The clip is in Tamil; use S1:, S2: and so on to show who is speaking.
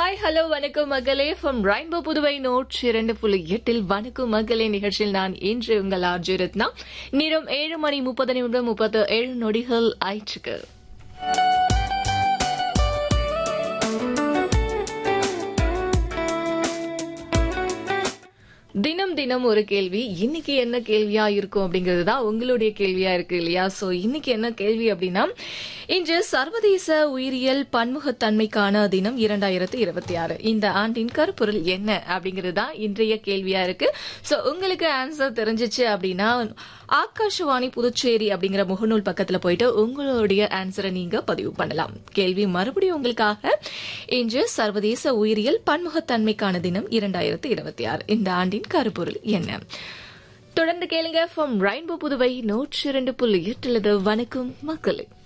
S1: ஹாய் ஹலோ வணக்கம் மகளே ஃப்ரம் ரெயின்போ புதுவை நோட் இரண்டு புள்ளி எட்டில் வணக்கம் மகளே நிகழ்ச்சியில் நான் இன்று உங்கள் ஆர்ஜி ரத்னா நேரம் ஏழு மணி முப்பது நிமிடம் முப்பத்து ஏழு நொடிகள் ஆயிற்றுக்கு தினம் தினம் ஒரு கேள்வி இன்னைக்கு என்ன கேள்வியா இருக்கும் அப்படிங்கிறது தான் உங்களுடைய கேள்வியா இருக்கு இல்லையா சோ இன்னைக்கு என்ன கேள்வி அப்படின்னா இன்று சர்வதேச உயிரியல் பன்முகத்தன்மைக்கான தினம் இரண்டாயிரத்து இருபத்தி ஆறு இந்த ஆண்டின் கருப்பொருள் என்ன அப்படிங்கிறது தான் இன்றைய கேள்வியா இருக்கு சோ உங்களுக்கு ஆன்சர் தெரிஞ்சிச்சு அப்படின்னா ஆகாஷவாணி புதுச்சேரி அப்படிங்கிற முகநூல் பக்கத்துல போயிட்டு உங்களுடைய ஆன்சரை நீங்க பதிவு பண்ணலாம் கேள்வி மறுபடியும் உங்களுக்காக இன்று சர்வதேச உயிரியல் பன்முகத்தன்மைக்கான தினம் இரண்டாயிரத்து இருபத்தி ஆறு இந்த ஆண்டின் கருப்பொருள் என்ன தொடர்ந்து கேளுங்க ஃப்ரம் ரெயின்போ புதுவை நூற்றி இரண்டு புள்ளி எட்டுலது வணக்கம் மக்களே